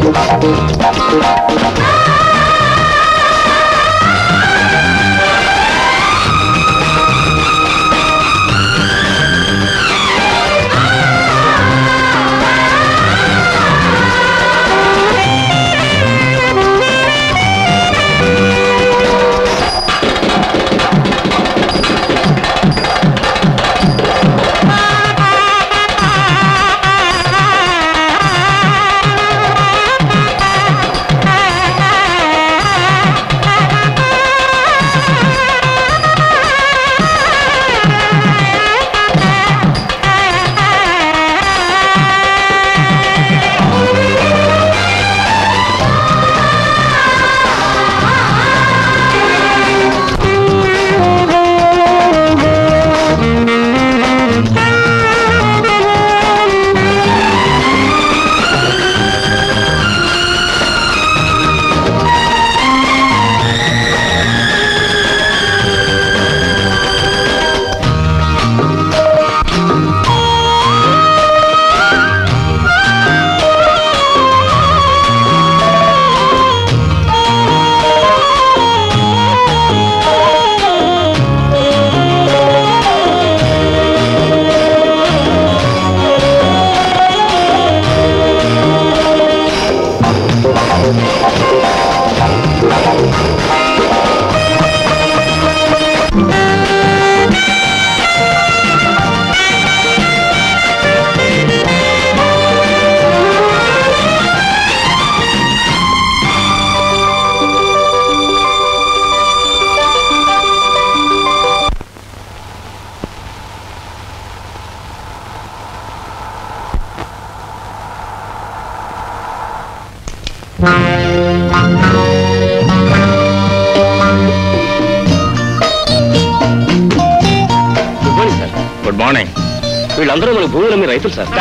Good morning sir good morning వీళ్ళందరూ మన భూమిలో మీ రైతులు సార్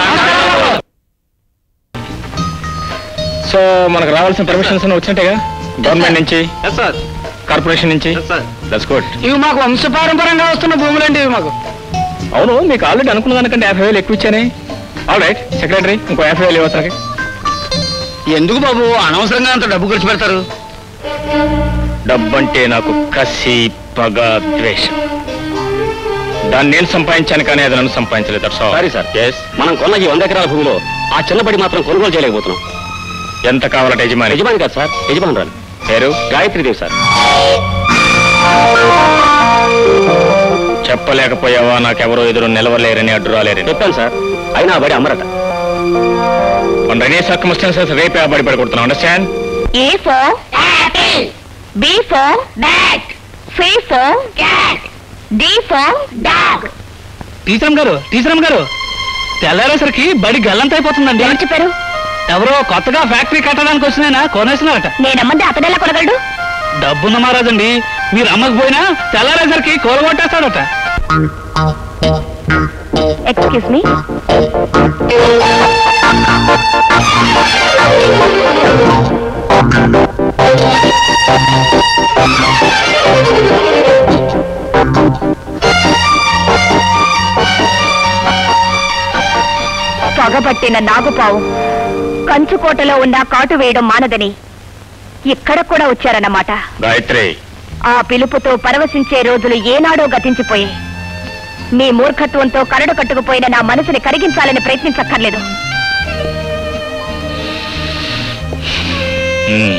సో మనకు రావాల్సిన పర్మిషన్స్ వచ్చినట్టేగా గవర్నమెంట్ నుంచి సార్ కార్పొరేషన్ నుంచి దట్స్ గుడ్ ఇవి మాకు వంశపారంపరంగా వస్తున్న భూములండి ఇవి మాకు అవును మీకు ఆల్రెడీ అనుకున్న దానికంటే యాభై వేలు ఎక్కువ ఇచ్చానే ఆల్ రైట్ సెక్రటరీ ఇంకో యాభై వేలు ఇవ్వతానికి ఎందుకు బాబు అనవసరంగా అంత డబ్బు ఖర్చు పెడతారు డబ్బంటే నాకు కసి పగ ద్వేషం దాన్ని నేను సంపాదించాను కానీ అది నన్ను సంపాదించలేదు దట్స్ సారీ సార్ ఎస్ మనం కొన్న ఈ వంద ఎకరాల భూమిలో ఆ చిన్నబడి మాత్రం కొనుగోలు చేయలేకపోతున్నాం ఎంత కావాలంటే యజమాని యజమాని కాదు సార్ యజమానురాలు పేరు గాయత్రీదేవి సార్ చెప్పలేకపోయావా నాకెవరో ఎదురు నిలవలేరని అడ్డు రాలేరని చెప్పాను సార్ అయినా ఆ బడి అమ్మరట అండ్ ఎనీ సర్కమ్స్టాన్సెస్ రేపే ఆ బడి పడుకుంటున్నాం understand A for apple. B for bat. C for cat. D for dog. టీచరమ్ గారు టీచరమ్ గారు తెల్లారేసరికి బడి గల్లంత అయిపోతుందండి ఎవరు చెప్పారు ఎవరో కొత్తగా ఫ్యాక్టరీ కట్టడానికి వచ్చినాయన కొనేసినారట నేనమ్మంది అతడెలా కొనగలడు డబ్బున్న మహారాజండి మీరు అమ్మకపోయినా తెల్లారేసరికి కూరగొట్టేస్తాడట ఎక్స్క్యూజ్ మీ పగబట్టిన నాగుపావు కంచుకోటలో ఉన్న కాటు వేయడం మానదని ఇక్కడ కూడా వచ్చారన్నమాట గాయత్రి ఆ పిలుపుతో పరవశించే రోజులు ఏనాడో గతించిపోయాయి మీ మూర్ఖత్వంతో కరడు కట్టుకుపోయిన నా మనసుని కరిగించాలని ప్రయత్నించక్కర్లేదు మ్మ్.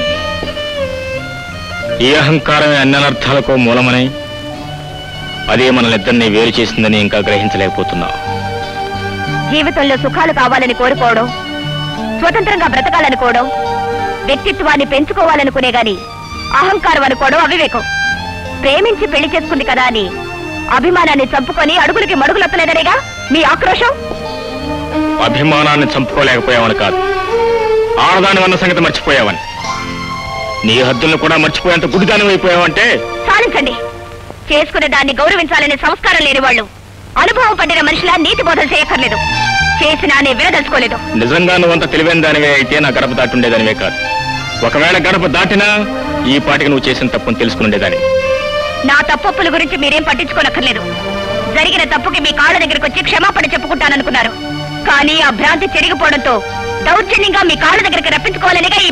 ఈ అహంకారమే అన్ని అనర్థాలకు మూలమని అదే మనల్ని ఇద్దరిని వేరు చేసిందని ఇంకా గ్రహించలేకపోతున్నావు జీవితంలో సుఖాలు కావాలని కోరుకోవడం స్వతంత్రంగా బ్రతకాలనుకోవడం వ్యక్తిత్వాన్ని పెంచుకోవాలనుకునే గాని అహంకారం అనుకోవడం అవివేకం ప్రేమించి పెళ్లి చేసుకుంది కదా అని అభిమానాన్ని చంపుకొని అడుగులకి మడుగులొత్తలేదనేగా మీ ఆక్రోశం అభిమానాన్ని చంపుకోలేకపోయావని కాదు ఆడదాని అన్న సంగతి మర్చిపోయావని నీ హద్దులను కూడా మర్చిపోయేంత గుడిదాని అయిపోయావంటే సాధించండి చేసుకునే దాన్ని గౌరవించాలనే సంస్కారం లేని వాళ్ళు అనుభవం పడిన మనిషిలా నీతి బోధన చేయక్కర్లేదు చేసినా నేను వినదలుచుకోలేదు నిజంగా నువ్వంత తెలివైన దానివే అయితే నా గడప దాటుండేదానివే కాదు ఒకవేళ గడప దాటినా ఈ పాటికి నువ్వు చేసిన తప్పును తెలుసుకునేదాన్ని నా తప్పప్పుల గురించి మీరేం పట్టించుకోనక్కర్లేదు జరిగిన తప్పుకి మీ కాళ్ళ దగ్గరకు వచ్చి క్షమాపణ చెప్పుకుంటాననుకున్నారు కానీ ఆ భ్రాంతి చెరిగిపోవడంతో దౌర్జన్యంగా మీ కాళ్ళ దగ్గరికి రప్పించుకోవాలనేగా ఈ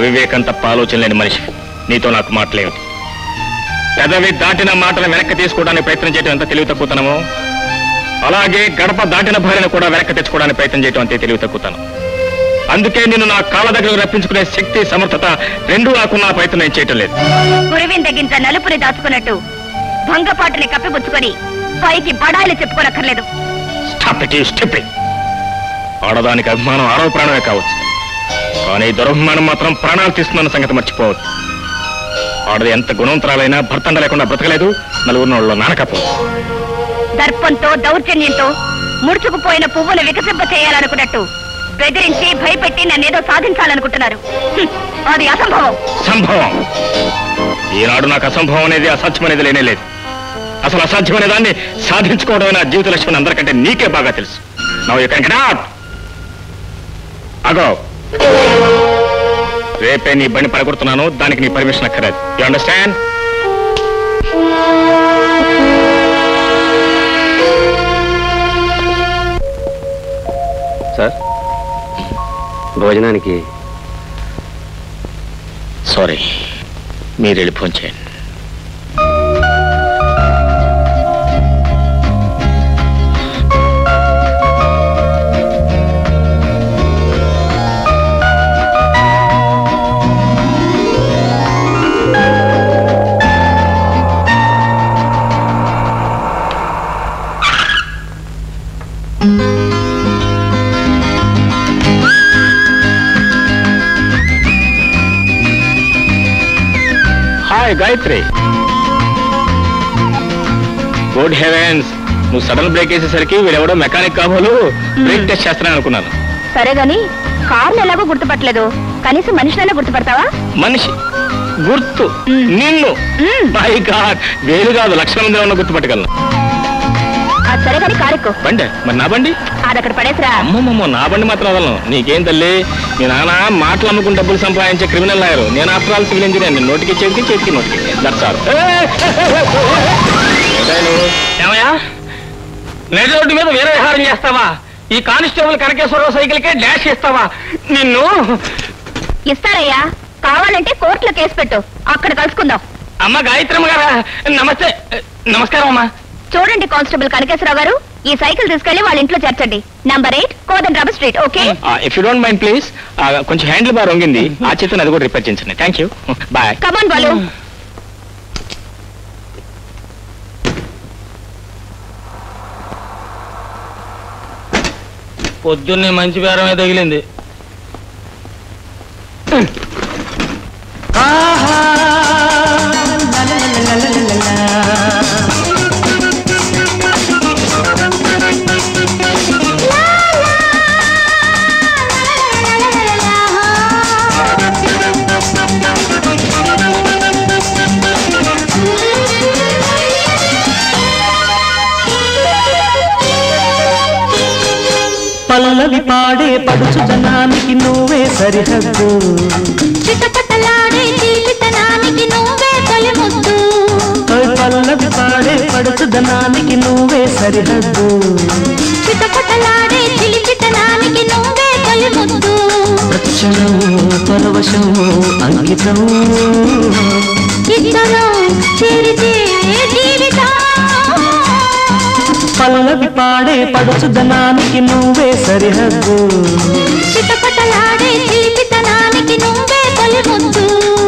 అవివేకం తప్ప ఆలోచన లేని మనిషి నీతో నాకు మాటలేమిటి పెదవి దాటిన మాటను వెనక్కి తీసుకోవడానికి ప్రయత్నం చేయడం ఎంత తెలివి తక్కువతనమో అలాగే గడప దాటిన భార్యను కూడా వెనక్కి తెచ్చుకోవడానికి ప్రయత్నం చేయడం అంతే తెలివి తక్కువతనం అందుకే నేను నా కాళ్ళ దగ్గర రప్పించుకునే శక్తి సమర్థత రెండూ నాకున్న ప్రయత్నం నేను చేయటం లేదు గురువింద గింజ నలుపుని దాచుకున్నట్టు భంగపాటుని కప్పిపుచ్చుకొని పైకి బడాయిలు చెప్పుకోనక్కర్లేదు స్టాప్ ఇట్ స్టెప్ ఆడదానికి అభిమానం ఆరవ ప్రాణమే కావచ్చు కానీ దురభిమానం మాత్రం ప్రాణాలు తీస్తున్న సంగతి మర్చిపోవద్దు ఆడది ఎంత గుణవంతరాలైనా భర్తండ లేకుండా బ్రతకలేదు నలుగురు వాళ్ళు నానకపోదు దర్పంతో దౌర్జన్యంతో ముడుచుకుపోయిన పువ్వును వికసింప చేయాలనుకున్నట్టు బెదిరించి భయపెట్టి నన్నేదో సాధించాలనుకుంటున్నారు హ్మ్, అది అసంభవం సంభవం ఈనాడు నాకు అసంభవం అనేది అసాధ్యం అనేది లేనే లేదు అసలు అసాధ్యమైన దాన్ని సాధించుకోవడమే నా జీవిత లక్ష్యం అందరికంటే నీకే బాగా తెలుసు నవ్వు ఎక్కడికి అగో రేపే నీ బండి పడగొడుతున్నాను దానికి నీ పర్మిషన్ అక్కర్లేదు యూ అండర్స్టాండ్ సార్ భోజనానికి సారీ మీరు వెళ్ళి ఫోన్ చేయండి హాయ్ గాయత్రి గుడ్ హెవెన్స్ నువ్వు సడన్ బ్రేక్ వేసేసరికి వీడెవడో మెకానిక్ కాబోలు బ్రేక్ టెస్ట్ చేస్తానని అనుకున్నాను సరే గాని కార్లు ఎలాగో గుర్తుపట్టలేదు కనీసం మనిషినైనా గుర్తుపడతావా మనిషి గుర్తు మ్మ్. నిన్ను మ్మ్. మై గాడ్ వేలు కాదు లక్షల మంది ఉన్న గుర్తుపట్టగలను అది సరే గాని కారెక్కు బండి మరి నా బండి అది అక్కడ పడేసిరా అమ్మమ్మమ్మ నా బండి మాత్రం వదలను నీకేం తల్లి మీ నాన్న మాటలు అమ్ముకుని డబ్బులు సంపాదించే క్రిమినల్ లాయరు నేను ఆఫ్టర్ ఆల్ సివిల్ ఇంజనీర్ నేను నోటికి చేతికి చేతికి నోటికి దట్స్ ఆల్ ఏమయ్యా నడి రోడ్డు మీద వేరే విహారం చేస్తావా ఈ కానిస్టేబుల్ కనకేశ్వరరావు సైకిల్ కే డాష్ ఇస్తావా నిన్ను ఇస్తారయ్యా కావాలంటే కోర్టులో కేసు పెట్టు అక్కడ కలుసుకుందాం అమ్మ గాయత్రమ్మ గారా నమస్తే నమస్కారం అమ్మా చూడండి కానిస్టేబుల్ కనకేశ్వరరావు గారు ఈ సైకిల్ తీసుకెళ్లి వాళ్ళ ఇంట్లో చేర్చండి నంబర్ ఎయిట్ కోదన్ rubber street okay if you don't mind please కొంచెం హ్యాండిల్ బార్ వంగింది ఆ చేతిని అది కూడా రిపేర్ చేయించండి thank you boy come on Balu పొద్దున్నే మంచి బేరమే తగిలింది పల్లవి పాడే పడుచు జనానికి నువ్వే సరిహద్దు చిటపటలాడే జీవితనానికి నువ్వే తొలి ముద్దు ఓయ్ పల్లవి పాడే పడుచు జనానికి నువ్వే సరిహద్దు చిటపటలాడే చిలిపితనానికి నువ్వే తొలి ముద్దు ప్రక్షణం పరవశం అంకితం ఇద్దరం చేరితే జీవితం పల్లవి పాడే పడుచు జనానికి నువ్వే సరిహద్దు చిటపటలాడే చిలిపితనానికి నువ్వే తొలి ముద్దు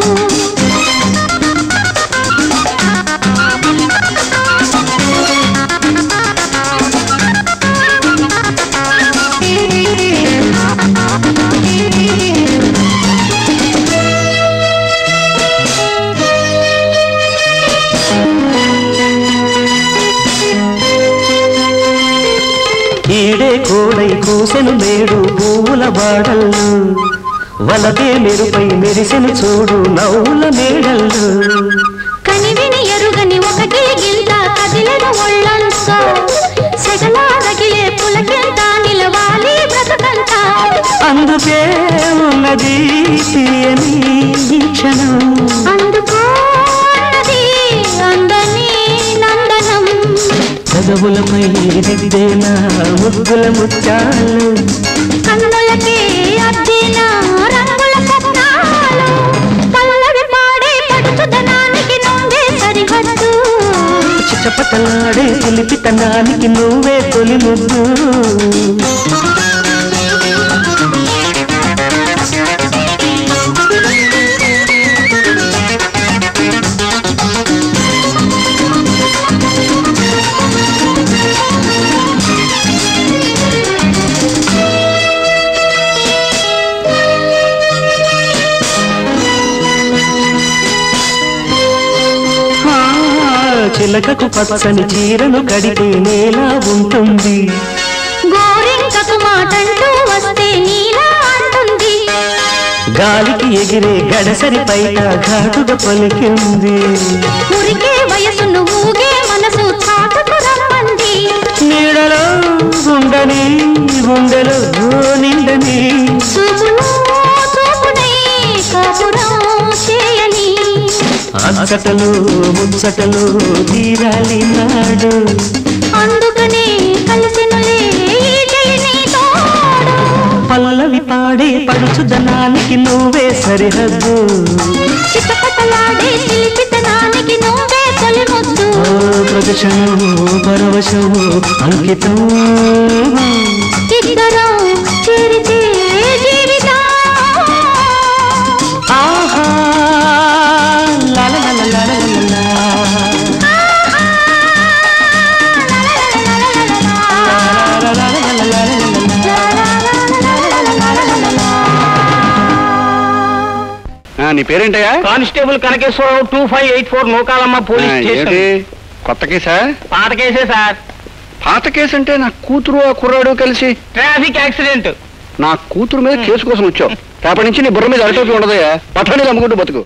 ఈడే కోడై కూసెను నేడు పువ్వుల బాడళ్ళు వలదే మెరుపై మెరిసెను చూడు నవ్వుల మేడళ్ళు కనివిని ఎరుగని ఒక గిలిగిల్త కదిలెను ఒళ్ళంతా సెగలా రగిలే పులకెంత నిలవాలి బ్రతకంతా అందుకే ఉన్నది తీయని ఈ క్షణం అందుకోన్నది అందని నందనం చదువులపై దిద్దేనా ముగ్గుల ముత్యాలు కన్నులకే అద్దిన రంగుల సత్నాలు దనానికి నువ్వే తొలి ముద్దు ఆ, చిలకకు పచ్చని చీరను కడితే నేలా ఉంటుంది గోరింకకు మాటంటూ వస్తే నీలా అంటుంది గాలికి ఎగిరే గడసరి పైట ఘాటుగా పలికింది మురికే వయసును ఊగే మనసు చాటుకు రమ్మంది నీడలో ఉండని గుండెలో నిండని చూపులో చూపునై కాపురం చేయని అచ్చటలు ముచ్చటలు తీరాలి నాడు అందుకనే కలిసినులే ఈ జయని తోడు పల్లవి పాడే పడుచుదనానికి నువ్వే సరిహద్దు చిటపటలాడే చిలిపితనానికి నువ్వే తొలి ముద్దు ఓ ప్రదర్శనము పరవశము అంకితం ఇద్దరం చేరితే జీవితం ఆహా లా లా లా లా లా లా లా. లా లా లా లా లా లా. నీ పేరేంటయ్యా constable Kanakeswara Rao two five eight four Nookalamma police ఏంటి స్టేషన్ కొత్త కేసా పాత కేసే సార్ పాత కేసు అంటే నా కూతురు ఆ కుర్రాడు కలిసి ట్రాఫిక్ యాక్సిడెంట్ నా కూతురు మీద కేసు కోసం వచ్చావు రేపటి నుంచి నీ బుర్ర మీద అరటోపి ఉండదయ్యా పఠాణీలు అమ్ముకుంటూ బతుకు